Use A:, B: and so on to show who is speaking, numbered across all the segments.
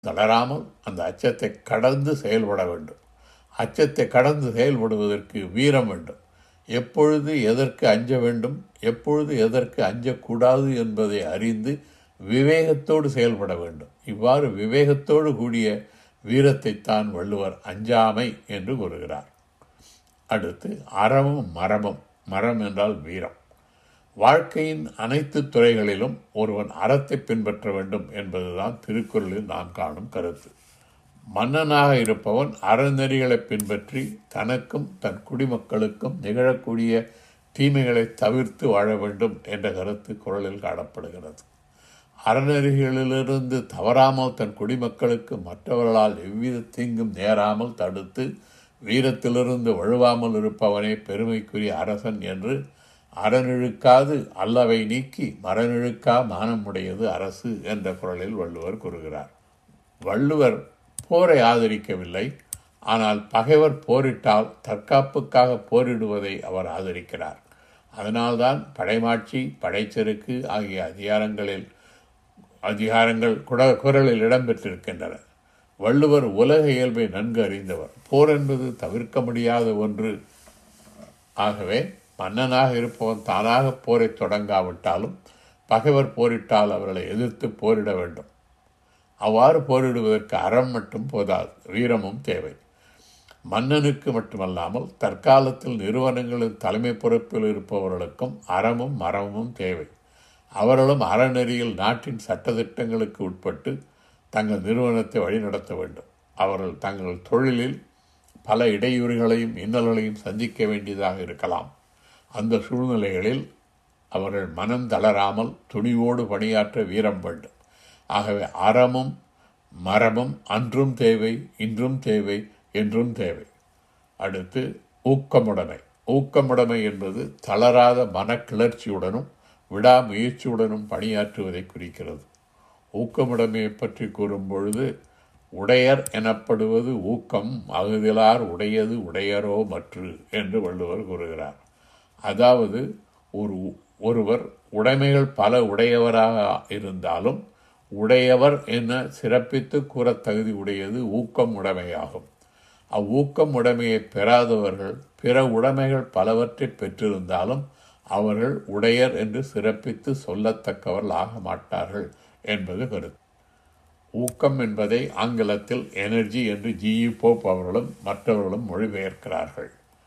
A: தளராமல் அந்த அச்சத்தை கடந்து செயல்பட வேண்டும் அச்சத்தை கடந்து செயல்படுவதற்கு வீரம் வேண்டும் எப்பொழுது எதற்கு அஞ்ச வேண்டும் எப்பொழுது எதற்கு அஞ்சக்கூடாது என்பதை அறிந்து விவேகத்தோடு செயல்பட வேண்டும் இவ்வாறு விவேகத்தோடு கூடிய வீரத்தைத்தான் வள்ளுவர் அஞ்சாமை என்று கூறுகிறார் அடுத்து அறமும் மரமும் மரம் என்றால் வீரம் வாழ்க்கையின் அனைத்து துறைகளிலும் ஒருவன் அறத்தை பின்பற்ற வேண்டும் என்பதுதான் திருக்குறளில் நாம் காணும் கருத்து மன்னனாக இருப்பவன் அறநெறிகளை பின்பற்றி தனக்கும் தன் குடிமக்களுக்கும் நிகழக்கூடிய தீமைகளை தவிர்த்து வாழ வேண்டும் என்ற கருத்து குரலில் காணப்படுகிறது அறநெறிகளிலிருந்து தவறாமல் தன் குடிமக்களுக்கு மற்றவர்களால் எவ்வித தீங்கும் நேராமல் தடுத்து வீரத்திலிருந்து வழுவாமல் இருப்பவனே பெருமைக்குரிய அரசன் என்று அறநிழுக்காது அல்லவை நீக்கி மரநிழுக்கா மானமுடையது அரசு என்ற குரலில் வள்ளுவர் கூறுகிறார் வள்ளுவர் போரை ஆதரிக்கவில்லை ஆனால் பகைவர் போரிட்டால் தற்காப்புக்காக போரிடுவதை அவர் ஆதரிக்கிறார் அதனால்தான் படைமாட்சி படைச்செருக்கு ஆகிய அதிகாரங்களில் அதிகாரங்கள் குட குரலில் இடம்பெற்றிருக்கின்றன வள்ளுவர் உலக இயல்பை நன்கு அறிந்தவர் போர் என்பது தவிர்க்க முடியாத ஒன்று ஆகவே மன்னனாக இருப்பவன் தானாக போரை தொடங்காவிட்டாலும் பகைவர் போரிட்டால் அவர்களை எதிர்த்து போரிட வேண்டும் அவ்வாறு போரிடுவதற்கு அறம் மட்டும் போதாது வீரமும் தேவை மன்னனுக்கு மட்டுமல்லாமல் தற்காலத்தில் நிறுவனங்களின் தலைமை பொறுப்பில் இருப்பவர்களுக்கும் அறமும் மரமும் தேவை அவர்களும் அறநெறியில் நாட்டின் சட்டத்திட்டங்களுக்கு உட்பட்டு தங்கள் நிறுவனத்தை வழிநடத்த வேண்டும் அவர்கள் தங்கள் தொழிலில் பல இடையூறுகளையும் இன்னல்களையும் சந்திக்க வேண்டியதாக இருக்கலாம் அந்த சூழ்நிலைகளில் அவர்கள் மனம் தளராமல் துணிவோடு பணியாற்ற வீரம் வேண்டும் ஆகவே அறமும் மரமும் அன்றும் தேவை இன்றும் தேவை என்றும் தேவை அடுத்து ஊக்கமுடைமை ஊக்கமுடைமை என்பது தளராத மனக்கிளர்ச்சியுடனும் விடாமுயற்சியுடனும் பணியாற்றுவதை குறிக்கிறது ஊக்கமுடைமையை பற்றி கூறும் பொழுது உடையர் எனப்படுவது ஊக்கம் அகுதிலார் உடையது உடையரோ மற்று என்று வள்ளுவர் கூறுகிறார் அதாவது ஒரு ஒருவர் உடைமைகள் பல உடையவராக இருந்தாலும் உடையவர் என சிறப்பித்து கூற தகுதி உடையது ஊக்கம் உடைமையாகும் அவ்வூக்கம் உடைமையை பெறாதவர்கள் பிற உடைமைகள் பலவற்றை பெற்றிருந்தாலும் அவர்கள் உடையர் என்று சிறப்பித்து சொல்லத்தக்கவர்கள் ஆக மாட்டார்கள் என்பது கருத்து ஊக்கம் என்பதை ஆங்கிலத்தில் எனர்ஜி என்று ஜிஇ போப் அவர்களும் மற்றவர்களும் மொழிபெயர்க்கிறார்கள்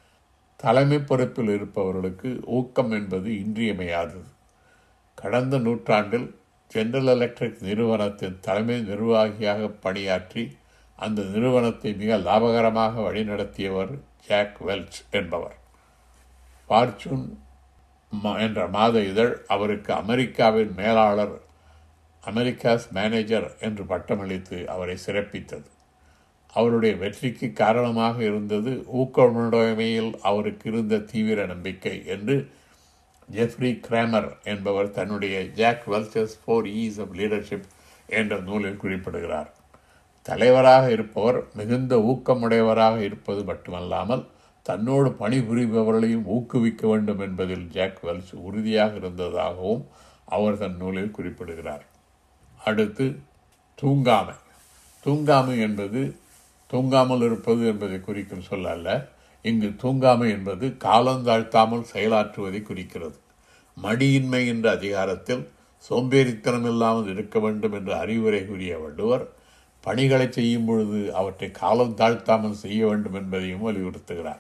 A: தலைமை பொறுப்பில் இருப்பவர்களுக்கு ஊக்கம் என்பது இன்றியமையாதது கடந்த நூற்றாண்டில் ஜெனரல் எலக்ட்ரிக் நிறுவனத்தின் தலைமை நிர்வாகியாக பணியாற்றி அந்த நிறுவனத்தை மிக லாபகரமாக வழிநடத்தியவர் ஜாக் வெல்ச் என்பவர் ஃபார்ச்சூன் என்ற மாத இதழ் அவருக்கு அமெரிக்காவின் மேலாளர் அமெரிக்காஸ் மேனேஜர் என்று பட்டமளித்து அவரை சிறப்பித்தது அவருடைய வெற்றிக்கு காரணமாக இருந்தது ஊக்கமுடைமையில் அவருக்கு இருந்த தீவிர நம்பிக்கை என்று ஜெஃப்ரி கிராமர் என்பவர் தன்னுடைய ஜாக் வெல்ச்சர்ஸ் ஃபோர் ஈஸ் ஆஃப் லீடர்ஷிப் என்ற நூலில் குறிப்பிடுகிறார் தலைவராக இருப்பவர் மிகுந்த ஊக்கமுடையவராக இருப்பது மட்டுமல்லாமல் தன்னோடு பணிபுரிபவர்களையும் ஊக்குவிக்க வேண்டும் என்பதில் ஜாக் வெல்ச் உறுதியாக இருந்ததாகவும் அவர் தன் நூலில் குறிப்பிடுகிறார் அடுத்து தூங்காமை தூங்காமை என்பது தூங்காமல் இருப்பது என்பதை குறிக்கும் சொல் அல்ல இங்கு தூங்காமை என்பது காலந்தாழ்த்தாமல் செயலாற்றுவதை குறிக்கிறது மடியின்மை என்ற அதிகாரத்தில் சோம்பேறித்தனம் இல்லாமல் இருக்க வேண்டும் என்ற அறிவுரை கூறிய வள்ளுவர் பணிகளை செய்யும் பொழுது அவற்றை காலம் தாழ்த்தாமல் செய்ய வேண்டும் என்பதையும் வலியுறுத்துகிறார்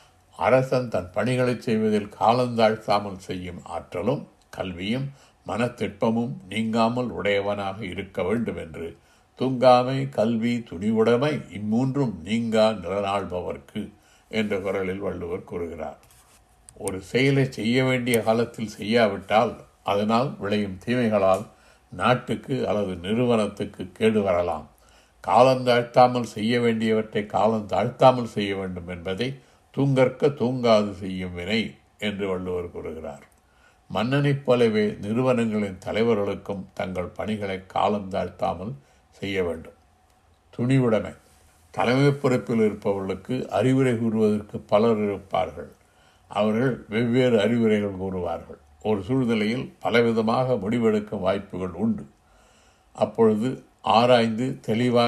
A: அரசன் தன் பணிகளை செய்வதில் காலந்தாழ்த்தாமல் செய்யும் ஆற்றலும் கல்வியும் மனத்திற்பமும் நீங்காமல் உடையவனாக இருக்க வேண்டும் என்று தூங்காமை கல்வி துணிவுடைமை இம்மூன்றும் நீங்கா நிலநாள்பவர்க்கு என்ற குரலில் வள்ளுவர் கூறுகிறார் ஒரு செயலை செய்ய வேண்டிய காலத்தில் செய்யாவிட்டால் அதனால் விளையும் தீமைகளால் நாட்டுக்கு அல்லது நிறுவனத்துக்கு கேடு வரலாம் காலம் தாழ்த்தாமல் செய்ய வேண்டியவற்றை காலம் தாழ்த்தாமல் செய்ய வேண்டும் என்பதை தூங்கற்க தூங்காது செய்யும் வினை என்று வள்ளுவர் கூறுகிறார் மன்னனைப் போலவே நிறுவனங்களின் தலைவர்களுக்கும் தங்கள் பணிகளை காலம் தாழ்த்தாமல் செய்ய வேண்டும் துணிவுடைமை தலைமை பொறுப்பில் இருப்பவர்களுக்கு அறிவுரை கூறுவதற்கு பலர் இருப்பார்கள் அவர்கள் வெவ்வேறு அறிவுரைகள் கூறுவார்கள் ஒரு சூழ்நிலையில் பலவிதமாக முடிவெடுக்கும் வாய்ப்புகள் உண்டு அப்பொழுது ஆராய்ந்து தெளிவாக